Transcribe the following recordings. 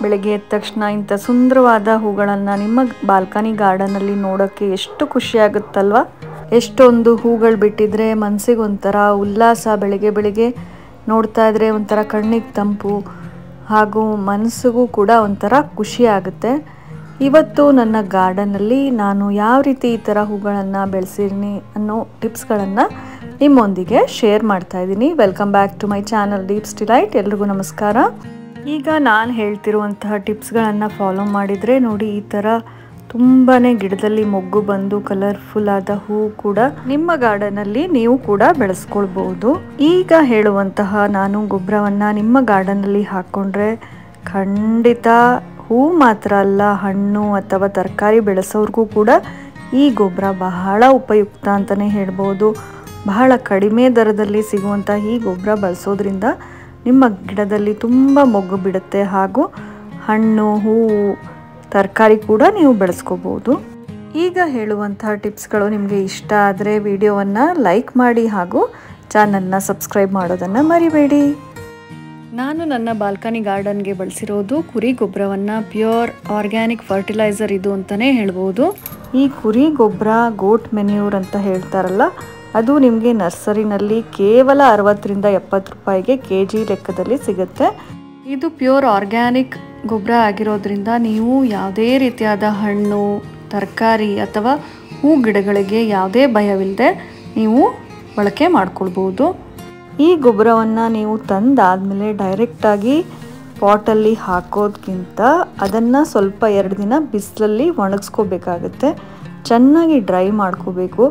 ಬೆಳಗ್ಗೆ ಎದ್ದ ತಕ್ಷಣ ಇಂಥ ಸುಂದರವಾದ ಹೂಗಳನ್ನು ನಿಮ್ಮ ಬಾಲ್ಕನಿ ಗಾರ್ಡನಲ್ಲಿ ನೋಡೋಕ್ಕೆ ಎಷ್ಟು ಖುಷಿಯಾಗುತ್ತಲ್ವ ಎಷ್ಟೊಂದು ಹೂಗಳು ಬಿಟ್ಟಿದ್ರೆ ಮನಸ್ಸಿಗೆ ಒಂಥರ ಉಲ್ಲಾಸ ಬೆಳಿಗ್ಗೆ ಬೆಳಿಗ್ಗೆ ನೋಡ್ತಾ ಇದ್ರೆ ಒಂಥರ ಕಣ್ಣಿಗೆ ತಂಪು ಹಾಗೂ ಮನಸ್ಸಿಗೂ ಕೂಡ ಒಂಥರ ಖುಷಿ ಆಗುತ್ತೆ ಇವತ್ತು ನನ್ನ ಗಾರ್ಡನಲ್ಲಿ ನಾನು ಯಾವ ರೀತಿ ಈ ಥರ ಹೂಗಳನ್ನು ಬೆಳೆಸಿದ್ದೀನಿ ಅನ್ನೋ ಟಿಪ್ಸ್ಗಳನ್ನು ನಿಮ್ಮೊಂದಿಗೆ ಶೇರ್ ಮಾಡ್ತಾ ಇದ್ದೀನಿ welcome back to my channel deeps delight ಎಲ್ರಿಗೂ ನಮಸ್ಕಾರ ಈಗ ನಾನು ಹೇಳ್ತಿರುವಂತಹ ಟಿಪ್ಸ್ಗಳನ್ನು ಫಾಲೋ ಮಾಡಿದರೆ ನೋಡಿ ಈ ಥರ ತುಂಬಾ ಗಿಡದಲ್ಲಿ ಮೊಗ್ಗು ಬಂದು ಕಲರ್ಫುಲ್ ಆದ ಹೂ ಕೂಡ ನಿಮ್ಮ ಗಾರ್ಡನಲ್ಲಿ ನೀವು ಕೂಡ ಬೆಳೆಸ್ಕೊಳ್ಬಹುದು ಈಗ ಹೇಳುವಂತಹ ನಾನು ಗೊಬ್ಬರವನ್ನು ನಿಮ್ಮ ಗಾರ್ಡನಲ್ಲಿ ಹಾಕ್ಕೊಂಡ್ರೆ ಖಂಡಿತ ಹೂ ಮಾತ್ರ ಅಲ್ಲ ಹಣ್ಣು ಅಥವಾ ತರಕಾರಿ ಬೆಳೆಸೋರ್ಗೂ ಕೂಡ ಈ ಗೊಬ್ಬರ ಬಹಳ ಉಪಯುಕ್ತ ಅಂತಲೇ ಹೇಳ್ಬೋದು ಬಹಳ ಕಡಿಮೆ ದರದಲ್ಲಿ ಸಿಗುವಂಥ ಈ ಗೊಬ್ಬರ ಬಳಸೋದ್ರಿಂದ ನಿಮ್ಮ ಗಿಡದಲ್ಲಿ ತುಂಬ ಮೊಗ್ಗು ಬಿಡುತ್ತೆ ಹಾಗೂ ಹಣ್ಣು ಹೂವು ತರಕಾರಿ ಕೂಡ ನೀವು ಬೆಳೆಸ್ಕೋಬೋದು ಈಗ ಹೇಳುವಂತಹ ಟಿಪ್ಸ್ಗಳು ನಿಮಗೆ ಇಷ್ಟ ಆದರೆ ವಿಡಿಯೋವನ್ನು ಲೈಕ್ ಮಾಡಿ ಹಾಗೂ ಚಾನಲ್ನ ಸಬ್ಸ್ಕ್ರೈಬ್ ಮಾಡೋದನ್ನು ಮರಿಬೇಡಿ ನಾನು ನನ್ನ ಬಾಲ್ಕನಿ ಗಾರ್ಡನ್ಗೆ ಬಳಸಿರೋದು ಕುರಿ ಗೊಬ್ಬರವನ್ನು ಪ್ಯೂರ್ ಆರ್ಗ್ಯಾನಿಕ್ ಫರ್ಟಿಲೈಸರ್ ಇದು ಅಂತಲೇ ಹೇಳ್ಬೋದು ಈ ಕುರಿ ಗೊಬ್ಬರ ಗೋಟ್ ಮೆನ್ಯೂರ್ ಅಂತ ಹೇಳ್ತಾರಲ್ಲ ಅದು ನಿಮಗೆ ನರ್ಸರಿನಲ್ಲಿ ಕೇವಲ ಅರವತ್ತರಿಂದ ಎಪ್ಪತ್ತು ರೂಪಾಯಿಗೆ ಕೆ ಜಿ ಲೆಕ್ಕದಲ್ಲಿ ಸಿಗುತ್ತೆ ಇದು ಪ್ಯೂರ್ ಆರ್ಗ್ಯಾನಿಕ್ ಗೊಬ್ಬರ ಆಗಿರೋದ್ರಿಂದ ನೀವು ಯಾವುದೇ ರೀತಿಯಾದ ಹಣ್ಣು ತರಕಾರಿ ಅಥವಾ ಹೂ ಗಿಡಗಳಿಗೆ ಯಾವುದೇ ಭಯವಿಲ್ಲದೆ ನೀವು ಬಳಕೆ ಮಾಡ್ಕೊಳ್ಬೋದು ಈ ಗೊಬ್ಬರವನ್ನು ನೀವು ತಂದಾದಮೇಲೆ ಡೈರೆಕ್ಟಾಗಿ ಪಾಟಲ್ಲಿ ಹಾಕೋದ್ಕಿಂತ ಅದನ್ನು ಸ್ವಲ್ಪ ಎರಡು ದಿನ ಬಿಸಿಲಲ್ಲಿ ಒಣಗಿಸ್ಕೋಬೇಕಾಗತ್ತೆ ಚೆನ್ನಾಗಿ ಡ್ರೈ ಮಾಡ್ಕೋಬೇಕು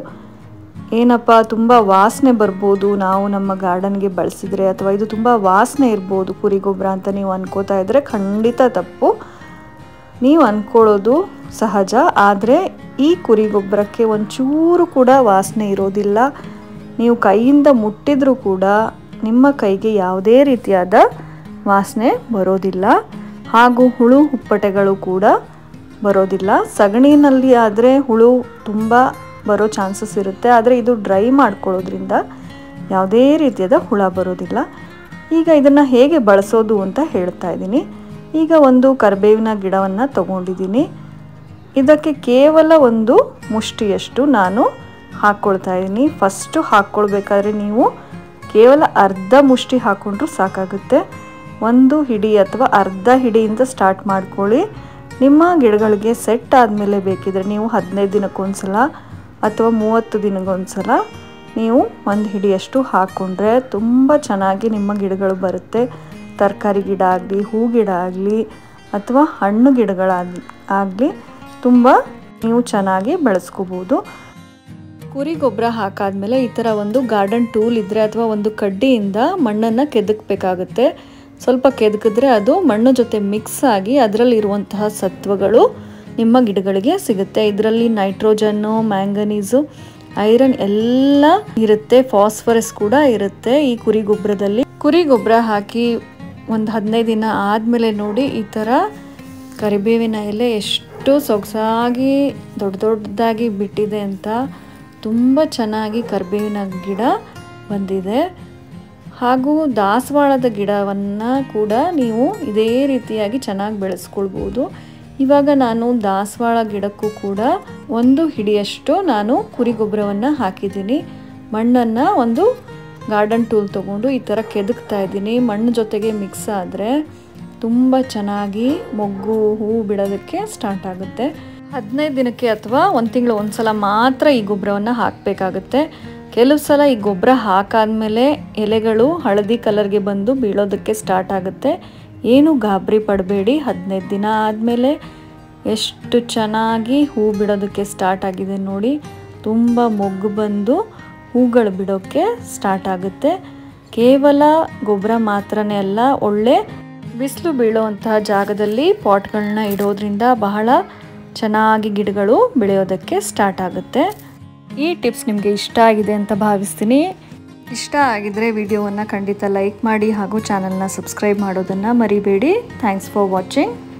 ಏನಪ್ಪ ತುಂಬ ವಾಸನೆ ಬರ್ಬೋದು ನಾವು ನಮ್ಮ ಗಾರ್ಡನ್ಗೆ ಬಳಸಿದರೆ ಅಥವಾ ಇದು ತುಂಬ ವಾಸನೆ ಇರ್ಬೋದು ಕುರಿ ಗೊಬ್ಬರ ಅಂತ ನೀವು ಅನ್ಕೋತಾ ಇದ್ದರೆ ಖಂಡಿತ ತಪ್ಪು ನೀವು ಅಂದ್ಕೊಳ್ಳೋದು ಸಹಜ ಆದರೆ ಈ ಕುರಿ ಗೊಬ್ಬರಕ್ಕೆ ಒಂಚೂರು ಕೂಡ ವಾಸನೆ ಇರೋದಿಲ್ಲ ನೀವು ಕೈಯಿಂದ ಮುಟ್ಟಿದ್ರೂ ಕೂಡ ನಿಮ್ಮ ಕೈಗೆ ಯಾವುದೇ ರೀತಿಯಾದ ವಾಸನೆ ಬರೋದಿಲ್ಲ ಹಾಗೂ ಹುಳು ಹುಪ್ಪಟೆಗಳು ಕೂಡ ಬರೋದಿಲ್ಲ ಸಗಣಿನಲ್ಲಿ ಆದರೆ ಹುಳು ತುಂಬ ಬರೋ ಚಾನ್ಸಸ್ ಇರುತ್ತೆ ಆದರೆ ಇದು ಡ್ರೈ ಮಾಡ್ಕೊಳ್ಳೋದ್ರಿಂದ ಯಾವುದೇ ರೀತಿಯಾದ ಹುಳ ಬರೋದಿಲ್ಲ ಈಗ ಇದನ್ನು ಹೇಗೆ ಬಳಸೋದು ಅಂತ ಹೇಳ್ತಾ ಇದ್ದೀನಿ ಈಗ ಒಂದು ಕರಿಬೇವಿನ ಗಿಡವನ್ನು ತಗೊಂಡಿದ್ದೀನಿ ಇದಕ್ಕೆ ಕೇವಲ ಒಂದು ಮುಷ್ಟಿಯಷ್ಟು ನಾನು ಹಾಕ್ಕೊಳ್ತಾ ಇದ್ದೀನಿ ಫಸ್ಟು ಹಾಕ್ಕೊಳ್ಬೇಕಾದ್ರೆ ನೀವು ಕೇವಲ ಅರ್ಧ ಮುಷ್ಟಿ ಹಾಕ್ಕೊಂಡ್ರೂ ಸಾಕಾಗುತ್ತೆ ಒಂದು ಹಿಡಿ ಅಥವಾ ಅರ್ಧ ಹಿಡಿಯಿಂದ ಸ್ಟಾರ್ಟ್ ಮಾಡ್ಕೊಳ್ಳಿ ನಿಮ್ಮ ಗಿಡಗಳಿಗೆ ಸೆಟ್ ಆದಮೇಲೆ ಬೇಕಿದ್ರೆ ನೀವು ಹದಿನೈದು ದಿನಕ್ಕೊಂದ್ಸಲ ಅಥವಾ ಮೂವತ್ತು ದಿನಕ್ಕೊಂದ್ಸಲ ನೀವು ಒಂದು ಹಿಡಿಯಷ್ಟು ಹಾಕ್ಕೊಂಡ್ರೆ ತುಂಬ ಚೆನ್ನಾಗಿ ನಿಮ್ಮ ಗಿಡಗಳು ಬರುತ್ತೆ ತರಕಾರಿ ಗಿಡ ಆಗಲಿ ಹೂ ಗಿಡ ಆಗಲಿ ಅಥವಾ ಹಣ್ಣು ಗಿಡಗಳಾಗಲಿ ಆಗಲಿ ತುಂಬ ನೀವು ಚೆನ್ನಾಗಿ ಬೆಳೆಸ್ಕೋಬೋದು ಕುರಿ ಗೊಬ್ಬರ ಹಾಕಾದ್ಮೇಲೆ ಈ ಥರ ಒಂದು ಗಾರ್ಡನ್ ಟೂಲ್ ಇದ್ದರೆ ಅಥವಾ ಒಂದು ಕಡ್ಡಿಯಿಂದ ಮಣ್ಣನ್ನು ಕೆದಕಬೇಕಾಗುತ್ತೆ ಸ್ವಲ್ಪ ಕೆದಕಿದ್ರೆ ಅದು ಮಣ್ಣು ಜೊತೆ ಮಿಕ್ಸ್ ಆಗಿ ಅದರಲ್ಲಿರುವಂತಹ ಸತ್ವಗಳು ನಿಮ್ಮ ಗಿಡಗಳಿಗೆ ಸಿಗುತ್ತೆ ಇದರಲ್ಲಿ ನೈಟ್ರೋಜನ್ನು ಮ್ಯಾಂಗನೀಸು ಐರನ್ ಎಲ್ಲ ಇರುತ್ತೆ ಫಾಸ್ಫರಸ್ ಕೂಡ ಇರುತ್ತೆ ಈ ಕುರಿ ಗೊಬ್ಬರದಲ್ಲಿ ಕುರಿ ಗೊಬ್ಬರ ಹಾಕಿ ಒಂದು ಹದಿನೈದು ದಿನ ಆದಮೇಲೆ ನೋಡಿ ಈ ಥರ ಕರಿಬೇವಿನ ಎಲೆ ಎಷ್ಟು ಸೊಗಸಾಗಿ ದೊಡ್ಡ ದೊಡ್ಡದಾಗಿ ಬಿಟ್ಟಿದೆ ಅಂತ ತುಂಬ ಚೆನ್ನಾಗಿ ಕರಿಬೇವಿನ ಗಿಡ ಬಂದಿದೆ ಹಾಗೂ ದಾಸವಾಳದ ಗಿಡವನ್ನು ಕೂಡ ನೀವು ಇದೇ ರೀತಿಯಾಗಿ ಚೆನ್ನಾಗಿ ಬೆಳೆಸ್ಕೊಳ್ಬೋದು ಇವಾಗ ನಾನು ದಾಸವಾಳ ಗಿಡಕ್ಕೂ ಕೂಡ ಒಂದು ಹಿಡಿಯಷ್ಟು ನಾನು ಕುರಿ ಗೊಬ್ಬರವನ್ನು ಹಾಕಿದ್ದೀನಿ ಮಣ್ಣನ್ನು ಒಂದು ಗಾರ್ಡನ್ ಟೂಲ್ ತೊಗೊಂಡು ಈ ಥರ ಕೆದಕ್ತಾ ಇದ್ದೀನಿ ಮಣ್ಣು ಜೊತೆಗೆ ಮಿಕ್ಸ್ ಆದರೆ ತುಂಬ ಚೆನ್ನಾಗಿ ಮೊಗ್ಗು ಹೂವು ಬಿಡೋದಕ್ಕೆ ಸ್ಟಾರ್ಟ್ ಆಗುತ್ತೆ ಹದಿನೈದು ದಿನಕ್ಕೆ ಅಥವಾ ಒಂದು ತಿಂಗಳು ಒಂದು ಸಲ ಮಾತ್ರ ಈ ಗೊಬ್ಬರವನ್ನು ಹಾಕಬೇಕಾಗುತ್ತೆ ಕೆಲವು ಸಲ ಈ ಗೊಬ್ಬರ ಹಾಕಾದ್ಮೇಲೆ ಎಲೆಗಳು ಹಳದಿ ಕಲರ್ಗೆ ಬಂದು ಬೀಳೋದಕ್ಕೆ ಸ್ಟಾರ್ಟ್ ಆಗುತ್ತೆ ಏನು ಗಾಬರಿ ಪಡಬೇಡಿ ಹದಿನೈದು ದಿನ ಆದಮೇಲೆ ಎಷ್ಟು ಚೆನ್ನಾಗಿ ಹೂ ಬಿಡೋದಕ್ಕೆ ಸ್ಟಾರ್ಟ್ ಆಗಿದೆ ನೋಡಿ ತುಂಬ ಮೊಗ್ಗು ಬಂದು ಹೂಗಳು ಬಿಡೋಕ್ಕೆ ಸ್ಟಾರ್ಟ್ ಆಗುತ್ತೆ ಕೇವಲ ಗೊಬ್ಬರ ಮಾತ್ರನೇ ಅಲ್ಲ ಒಳ್ಳೆ ಬಿಸಿಲು ಬೀಳುವಂತಹ ಜಾಗದಲ್ಲಿ ಪಾಟ್ಗಳನ್ನ ಇಡೋದ್ರಿಂದ ಬಹಳ ಚೆನ್ನಾಗಿ ಗಿಡಗಳು ಬೆಳೆಯೋದಕ್ಕೆ ಸ್ಟಾರ್ಟ್ ಆಗುತ್ತೆ ಈ ಟಿಪ್ಸ್ ನಿಮಗೆ ಇಷ್ಟ ಆಗಿದೆ ಅಂತ ಭಾವಿಸ್ತೀನಿ ಇಷ್ಟ ಆಗಿದ್ರೆ ವಿಡಿಯೋವನ್ನು ಖಂಡಿತ ಲೈಕ್ ಮಾಡಿ ಹಾಗೂ ಚಾನಲ್ನ ಸಬ್ಸ್ಕ್ರೈಬ್ ಮಾಡೋದನ್ನು ಮರಿಬೇಡಿ ಥ್ಯಾಂಕ್ಸ್ ಫಾರ್ ವಾಚಿಂಗ್